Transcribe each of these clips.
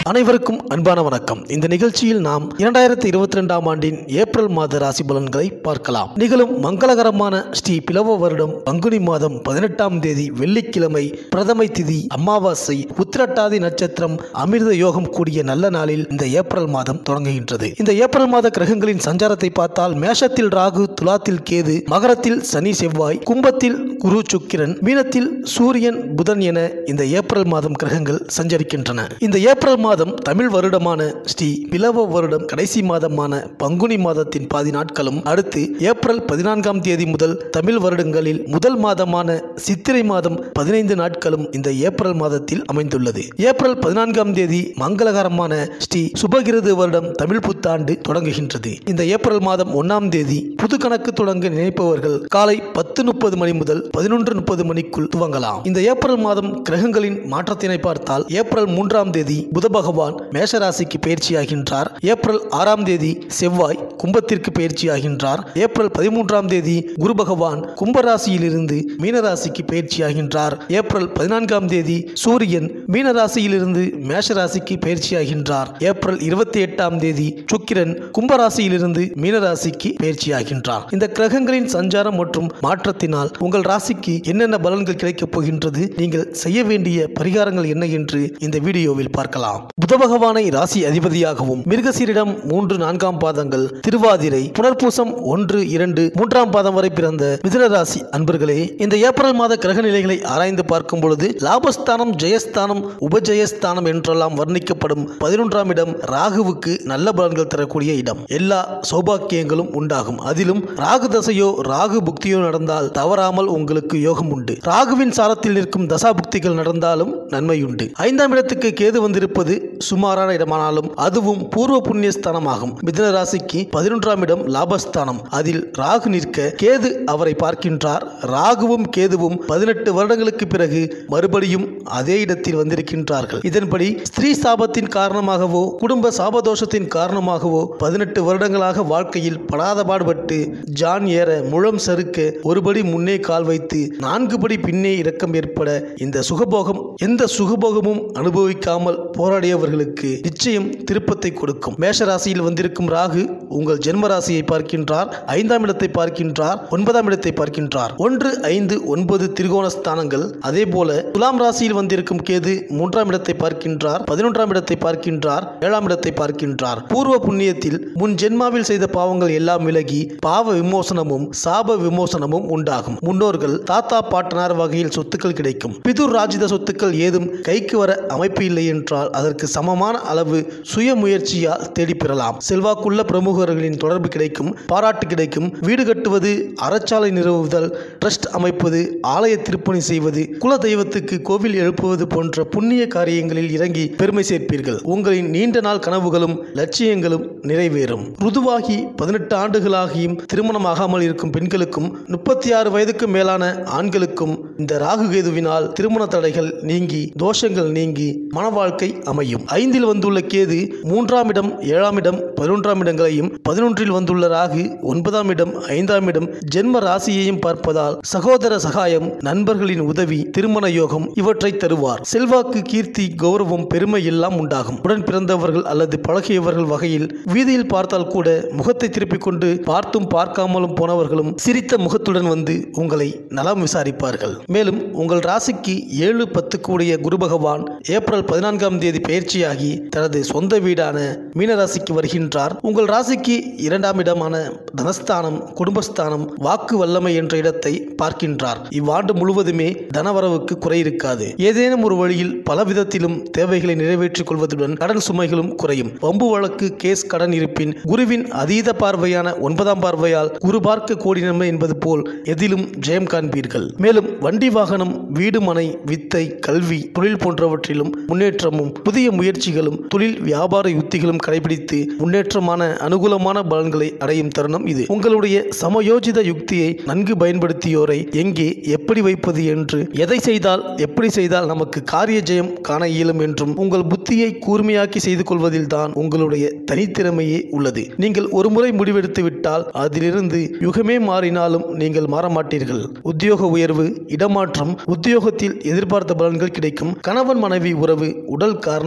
அனைவருக்கும் அன்பான வணக்கம் இந்த நிகழ்ச்சியில் நாம் இரண்டாயிரத்தி இருபத்தி ரெண்டாம் ஆண்டின் ஏப்ரல் மாத ராசி பலன்களை பார்க்கலாம் நிகழும் மங்களகரமான ஸ்ரீ பிளவ வருடம் பங்குனி மாதம் பதினெட்டாம் தேதி வெள்ளிக்கிழமை பிரதமை திதி அமாவாசை உத்திரட்டாதி நட்சத்திரம் அமிர்த யோகம் கூடிய நல்ல நாளில் இந்த ஏப்ரல் மாதம் தொடங்குகின்றது இந்த ஏப்ரல் மாத கிரகங்களின் சஞ்சாரத்தை பார்த்தால் மேஷத்தில் ராகு துலாத்தில் கேது மகரத்தில் சனி செவ்வாய் கும்பத்தில் குரு சுக்கிரன் மீனத்தில் சூரியன் புதன் என இந்த ஏப்ரல் மாதம் கிரகங்கள் சஞ்சரிக்கின்றன இந்த ஏப்ரல் மாதம் தமிழ் வருடமான ஸ்ரீ பிளவ வருடம் கடைசி மாதமான பங்குனி மாதத்தின் பாதி நாட்களும் அடுத்து ஏப்ரல் பதினான்காம் தேதி முதல் தமிழ் வருடங்களில் முதல் மாதமான சித்திரை மாதம் பதினைந்து நாட்களும் இந்த ஏப்ரல் மாதத்தில் அமைந்துள்ளது ஏப்ரல் பதினான்காம் தேதி மங்களகரமான ஸ்ரீ சுபகிருது வருடம் தமிழ் புத்தாண்டு தொடங்குகின்றது இந்த ஏப்ரல் மாதம் ஒன்னாம் தேதி புது கணக்கு தொடங்க நினைப்பவர்கள் காலை பத்து முப்பது மணி முதல் பதினொன்று முப்பது மணிக்குள் துவங்கலாம் இந்த ஏப்ரல் மாதம் கிரகங்களின் மாற்றத்தினை பார்த்தால் ஏப்ரல் மூன்றாம் தேதி புத பகவான் மேஷராசிக்கு பயிற்சியாகின்றார் ஏப்ரல் ஆறாம் தேதி செவ்வாய் கும்பத்திற்கு பயிற்சியாகின்றார் ஏப்ரல் பதிமூன்றாம் தேதி குரு பகவான் கும்பராசியிலிருந்து மீனராசிக்கு பயிற்சியாகின்றார் ஏப்ரல் பதினான்காம் தேதி சூரியன் மீனராசியிலிருந்து மேஷராசிக்கு பயிற்சியாகின்றார் ஏப்ரல் இருபத்தி எட்டாம் தேதி சுக்கிரன் கும்பராசியிலிருந்து மீனராசிக்கு பயிற்சியாகின்றார் இந்த கிரகங்களின் சஞ்சாரம் மற்றும் மாற்றத்தினால் உங்கள் ராசிக்கு என்னென்ன பலன்கள் கிடைக்கப் போகின்றது நீங்கள் செய்ய வேண்டிய பரிகாரங்கள் என்ன என்று இந்த வீடியோவில் பார்க்கலாம் புத பகவானை ராசி அதிபதியாகவும் மிருகசீரிடம் மூன்று நான்காம் பாதங்கள் திருவாதிரை புனர்பூசம் ஒன்று இரண்டு மூன்றாம் பாதம் வரை பிறந்த மிதுன ராசி அன்பர்களே இந்த ஏப்ரல் மாத கிரக நிலைகளை ஆராய்ந்து பார்க்கும் பொழுது லாபஸ்தானம் ஜெயஸ்தானம் உபஜெயஸ்தானம் என்றெல்லாம் வர்ணிக்கப்படும் பதினொன்றாம் இடம் ராகுவுக்கு நல்ல பலன்கள் தரக்கூடிய இடம் எல்லா சௌபாக்கியங்களும் உண்டாகும் அதிலும் ராகு தசையோ ராகு புக்தியோ நடந்தால் தவறாமல் உங்களுக்கு யோகம் உண்டு ராகுவின் சாரத்தில் நிற்கும் தசா புக்திகள் நடந்தாலும் நன்மையுண்டு ஐந்தாம் இடத்துக்கு கேது வந்திருப்பது சுமாரான இடமானாலும் அதுவும் பூர்வ புண்ணியஸ்தானமாகும் மிதுன ராசிக்கு பதினொன்றாம் இடம் லாபஸ்தானம் அதில் ராகு நிற்க கேது அவரை பார்க்கின்றார் ராகுவும் கேதுவும் பதினெட்டு வருடங்களுக்கு பிறகு மறுபடியும் அதே இடத்தில் வந்திருக்கின்றார்கள் இதன்படி ஸ்திரீ சாபத்தின் காரணமாகவோ குடும்ப சாபதோஷத்தின் காரணமாகவோ பதினெட்டு வருடங்களாக வாழ்க்கையில் படாத பாடுபட்டு ஜான் ஏற முழம் சறுக்க ஒருபடி முன்னே கால் வைத்து நான்கு படி பின்னே இரக்கம் ஏற்பட இந்த சுகபோகம் எந்த சுகபோகமும் அனுபவிக்காமல் போராடியவர்களுக்கு நிச்சயம் திருப்பத்தை கொடுக்கும் மேஷ ராசியில் வந்திருக்கும் ராகு உங்கள் ஜென்ம ராசியை பார்க்கின்றார் ஐந்தாம் இடத்தை பார்க்கின்றார் ஒன்பதாம் இடத்தை பார்க்கின்றார் ஒன்று ஐந்து ஒன்பது திரிகோண ஸ்தானங்கள் அதே போல துலாம் ராசியில் வந்திருக்கும் கேது மூன்றாம் இடத்தை பார்க்கின்றார் பதினொன்றாம் இடத்தை பார்க்கின்றார் ஏழாம் இடத்தை பார்க்கின்றார் பூர்வ புண்ணியத்தில் முன் ஜென்மாவில் செய்த பாவங்கள் எல்லாம் விலகி பாவ விமோசனமும் சாப விமோசனமும் உண்டாகும் முன்னோர்கள் தாத்தா பாட்டனார் வகையில் சொத்துக்கள் கிடைக்கும் பிதுர் ராஜித சொத்துக்கள் ஏதும் கைக்கு வர அமைப்பு இல்லை என்றால் அதற்கு சமமான அளவு சுய முயற்சியால் தேடி பெறலாம் செல்வாக்குள்ள பிரமுகர்களின் தொடர்பு கிடைக்கும் பாராட்டு கிடைக்கும் வீடு கட்டுவது அறச்சாலை நிறுவுதல் ட்ரஸ்ட் அமைப்பது ஆலய திருப்பணி செய்வது குல தெய்வத்துக்கு கோவில் எழுப்புவது போன்ற புண்ணிய காரியங்களில் இறங்கி பெருமை சேர்ப்பீர்கள் உங்களின் நீண்ட நாள் கனவுகளும் லட்சியங்களும் நிறைவேறும் ருதுவாகி பதினெட்டு ஆண்டுகளாகியும் திருமணமாகாமல் இருக்கும் பெண்களுக்கும் முப்பத்தி ஆறு வயதுக்கு மேலான ஆண்களுக்கும் இந்த ராகு கேதுவினால் திருமண தடைகள் நீங்கி தோஷங்கள் நீங்கி மன வாழ்க்கை அமையும் ஐந்தில் வந்துள்ள கேது மூன்றாம் இடம் ஏழாம் இடம் பதினொன்றாம் இடங்களையும் பதினொன்றில் வந்துள்ள ராகு ஒன்பதாம் இடம் ஐந்தாம் இடம் ஜென்ம ராசியையும் பார்ப்பதால் சகோதர சகாயம் நண்பர்களின் உதவி திருமண யோகம் இவற்றை தருவார் செல்வாக்கு கீர்த்தி கௌரவம் பெருமை எல்லாம் உண்டாகும் உடன் பிறந்தவர்கள் அல்லது பழகியவர்கள் வகையில் வீதியில் பார்த்தால் கூட முகத்தை திருப்பிக் கொண்டு பார்த்தும் பார்க்காமலும் போனவர்களும் சிரித்த முகத்துடன் வந்து உங்களை நலம் விசாரிப்பார்கள் மேலும் உங்கள் ராசிக்கு ஏழு பத்து கூடிய குரு பகவான் ஏப்ரல் பதினான்காம் தேதி பயிற்சியாகி தனது சொந்த வீடான மீனராசிக்கு வருகின்றார் உங்கள் ராசிக்கு இரண்டாம் இடமான தனஸ்தானம் குடும்பஸ்தானம் வாக்கு வல்லமை என்ற இடத்தை பார்க்கின்றார் இவ்வாண்டு முழுவதுமே தனவரவுக்கு குறை இருக்காது ஏதேனும் ஒரு வழியில் பல விதத்திலும் தேவைகளை நிறைவேற்றிக் கொள்வதுடன் கடன் சுமைகளும் குறையும் வம்பு வழக்கு கேஸ் கடன் இருப்பின் குருவின் அதீத பார்வையான ஒன்பதாம் பார்வையால் குரு பார்க்க கோடி நன்மை என்பது போல் எதிலும் ஜெயம் காண்பீர்கள் மேலும் வண்டி வாகனம் வீடு மனை வித்தை கல்வி தொழில் போன்றவற்றிலும் முன்னேற்றமும் புதிய முயற்சிகளும் தொழில் வியாபார யுத்திகளும் கடைபிடித்து முன்னேற்றமான அனுகூலமான பலன்களை அடையும் தருணம் இது உங்களுடைய சமயோஜித யுக்தியை நன்கு பயன்படுத்தியோரை எங்கே எப்படி வைப்பது என்று எதை செய்தால் எப்படி செய்தால் நமக்கு காரிய ஜெயம் காண இயலும் என்றும் உங்கள் புத்தியை கூர்மையாக்கி செய்து கொள்வதில் தான் உங்களுடைய தனித்திறமையே உள்ளது நீங்கள் ஒருமுறை முடிவெடுத்து விட்டால் அதிலிருந்து யுகமே மாறினாலும் நீங்கள் மாற மாட்டீர்கள் உத்தியோக உயர்வு இடமாற்றம் உத்தியோகத்தில் எதிர்பார்த்த பலன்கள் கிடைக்கும் கணவன் மனைவி உறவு உடல் காரணமாக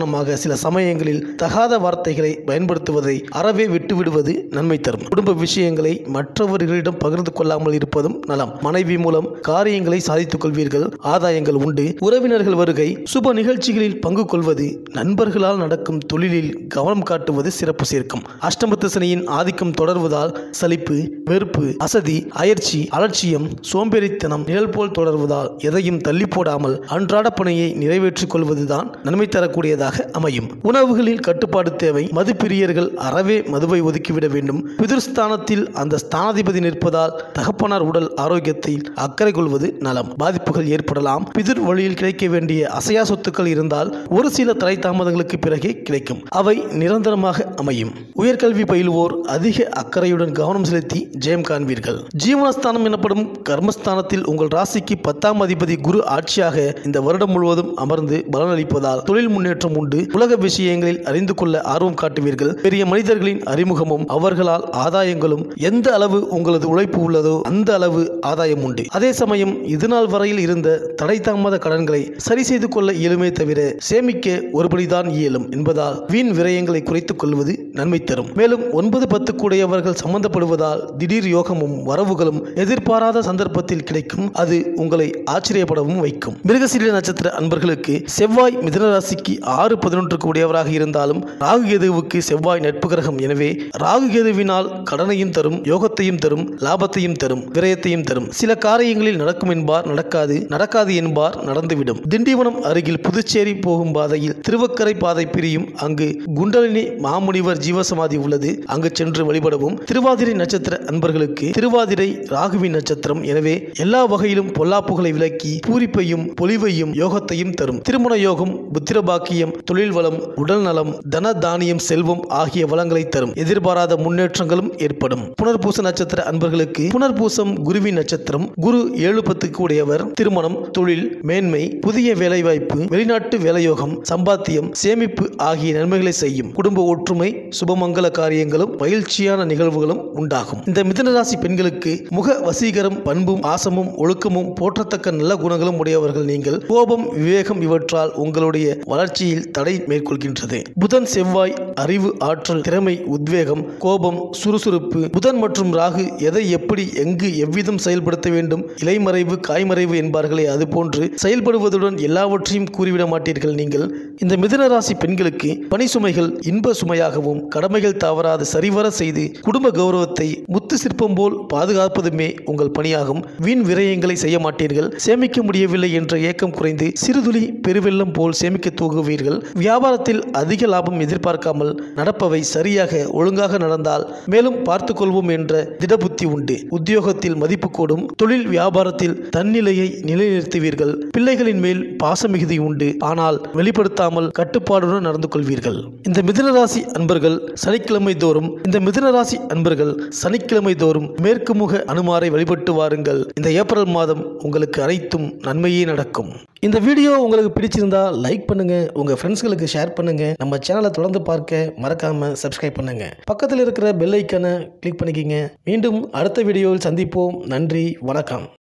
காரணமாக சில சமயங்களில் தகாத வார்த்தைகளை பயன்படுத்துவதை அறவே விட்டுவிடுவது நன்மை தரும் குடும்ப விஷயங்களை மற்றவர்களிடம் பகிர்ந்து கொள்ளாமல் இருப்பதும் நலம் மனைவி மூலம் காரியங்களை சாதித்துக் கொள்வீர்கள் ஆதாயங்கள் உண்டு உறவினர்கள் வருகை சுப நிகழ்ச்சிகளில் பங்கு கொள்வது நண்பர்களால் நடக்கும் தொழிலில் கவனம் காட்டுவது சிறப்பு சேர்க்கும் அஷ்டமத்து சனியின் ஆதிக்கம் தொடர்வதால் சலிப்பு வெறுப்பு அசதி அயற்சி அலட்சியம் சோம்பேறித்தனம் நிழல் போல் தொடர்வதால் எதையும் தள்ளி போடாமல் அன்றாட பணியை நிறைவேற்றிக் கொள்வதுதான் நன்மை தரக்கூடியதாக அமையும் உணவுகளில் கட்டுப்பாடு தேவை மது பிரியர்கள் அறவே மதுவை ஒதுக்கிவிட வேண்டும் பிதிர்ஸ்தானத்தில் அந்த ஸ்தானாதிபதி நிற்பதால் தகப்பனார் உடல் ஆரோக்கியத்தில் அக்கறை கொள்வது நலம் பாதிப்புகள் ஏற்படலாம் பிதிர் வழியில் கிடைக்க வேண்டிய அசையா சொத்துக்கள் இருந்தால் ஒரு சில தலை தாமதங்களுக்கு பிறகே கிடைக்கும் அவை நிரந்தரமாக அமையும் உயர்கல்வி பயிலுவோர் அதிக அக்கறையுடன் கவனம் செலுத்தி ஜெயம் காண்பீர்கள் ஜீவனஸ்தானம் எனப்படும் கர்மஸ்தானத்தில் உங்கள் ராசிக்கு பத்தாம் அதிபதி குரு ஆட்சியாக இந்த வருடம் முழுவதும் அமர்ந்து பலனளிப்பதால் தொழில் முன்னேற்றம் உண்டு உலக விஷயங்களில் அறிந்து கொள்ள ஆர்வம் காட்டுவீர்கள் பெரிய மனிதர்களின் அறிமுகமும் அவர்களால் ஆதாயங்களும் எந்த அளவு உங்களது உழைப்பு உள்ளதோ அந்த அளவு ஆதாயம் உண்டு அதே சமயம் இதுநாள் வரையில் இருந்த தடை தாமத கடன்களை சரி செய்து கொள்ள இயலுமே தவிர சேமிக்க ஒருபடிதான் இயலும் என்பதால் வீண் விரயங்களை குறைத்துக் கொள்வது நன்மை தரும் மேலும் ஒன்பது பத்து கூடையவர்கள் சம்பந்தப்படுவதால் திடீர் யோகமும் வரவுகளும் எதிர்பாராத சந்தர்ப்பத்தில் கிடைக்கும் அது உங்களை ஆச்சரியப்படவும் வைக்கும் மிருகசீல நட்சத்திர அன்பர்களுக்கு செவ்வாய் மிதன ராசிக்கு ஆறு பதினொன்று கூடியவராக இருந்தாலும் ராகு கேதுவுக்கு செவ்வாய் நட்பு கிரகம் எனவே ராகு கேதுவினால் கடனையும் தரும் யோகத்தையும் தரும் லாபத்தையும் தரும் விரயத்தையும் தரும் சில காரியங்களில் நடக்கும் என்பார் நடக்காது நடக்காது என்பார் நடந்துவிடும் திண்டிவனம் அருகில் புதுச்சேரி போகும் பாதையில் திருவக்கரை பாதை பிரியும் அங்கு குண்டலினி மாமுனிவர் ஜீவசமாதி உள்ளது அங்கு சென்று வழிபடவும் திருவாதிரை நட்சத்திர அன்பர்களுக்கு திருவாதிரை ராகுவின் நட்சத்திரம் எனவே எல்லா வகையிலும் பொல்லாப்புகளை விலக்கி பூரிப்பையும் பொலிவையும் யோகத்தையும் தரும் திருமண யோகம் புத்திர பாக்கியம் தொழில் வளம் உடல் நலம் தன தானியம் செல்வம் ஆகிய வளங்களை தரும் எதிர்பாராத முன்னேற்றங்களும் ஏற்படும் புனர்பூச நட்சத்திர அன்பர்களுக்கு புனர்பூசம் குருவின் நட்சத்திரம் குரு ஏழு பத்துக்கு உடையவர் திருமணம் தொழில் மேன்மை புதிய வேலைவாய்ப்பு வெளிநாட்டு வேலையோகம் சம்பாத்தியம் சேமிப்பு ஆகிய நன்மைகளை செய்யும் குடும்ப ஒற்றுமை சுபமங்கல காரியங்களும் மகிழ்ச்சியான நிகழ்வுகளும் உண்டாகும் இந்த மிதனராசி பெண்களுக்கு முக வசீகரம் பண்பும் ஆசமும் ஒழுக்கமும் போற்றத்தக்க நல்ல குணங்களும் உடையவர்கள் நீங்கள் கோபம் விவேகம் இவற்றால் உங்களுடைய வளர்ச்சியில் தடை மேற்கொள்கின்றது புதன் செவ்வாய் அறிவு ஆற்றல் திறமை உத்வேகம் கோபம் சுறுசுறுப்பு புதன் மற்றும் ராகு எதை எப்படி எங்கு எவ்விதம் செயல்படுத்த வேண்டும் இலைமறைவு காய்மறைவு என்பார்களே அதுபோன்று செயல்படுவதுடன் எல்லாவற்றையும் கூறிவிட மாட்டீர்கள் நீங்கள் இந்த மிதுன ராசி பெண்களுக்கு பணி சுமைகள் இன்ப சுமையாகவும் கடமைகள் தவறாது சரிவர செய்து குடும்ப கௌரவத்தை முத்து சிற்பம் போல் பாதுகாப்பதுமே உங்கள் பணியாகும் வீண் விரயங்களை செய்ய மாட்டீர்கள் சேமிக்க முடியவில்லை என்ற ஏக்கம் குறைந்து சிறுதுளி பெருவெள்ளம் போல் சேமிக்க தூங்குவீர்கள் வியாபாரத்தில் அதிக லாபம் எதிர்பார்க்காமல் நடப்பவை சரியாக ஒழுங்காக நடந்தால் மேலும் பார்த்துக் கொள்வோம் என்ற திடபுத்தி உண்டு உத்தியோகத்தில் மதிப்பு கூடும் தொழில் வியாபாரத்தில் தன்னிலையை நிலைநிறுத்துவீர்கள் பிள்ளைகளின் மேல் பாசமிகுதி உண்டு ஆனால் வெளிப்படுத்தாமல் கட்டுப்பாடுடன் நடந்து கொள்வீர்கள் இந்த மிதுனராசி அன்பர்கள் சனிக்கிழமை தோறும் இந்த மிதுனராசி அன்பர்கள் சனிக்கிழமை தோறும் மேற்கு முக அனுமாரை வழிபட்டு வாருங்கள் இந்த ஏப்ரல் மாதம் உங்களுக்கு அனைத்தும் நன்மையே நடக்கும் இந்த வீடியோ உங்களுக்கு பிடிச்சிருந்தா லைக் பண்ணுங்க உங்க ஃப்ரெண்ட்ஸ்களுக்கு ஷேர் பண்ணுங்க நம்ம சேனலை தொடர்ந்து பார்க்க மறக்காம சப்ஸ்கிரைப் பண்ணுங்க பக்கத்தில் இருக்கிற பெல் ஐக்கனை கிளிக் பண்ணிக்கிங்க மீண்டும் அடுத்த வீடியோவில் சந்திப்போம் நன்றி வணக்கம்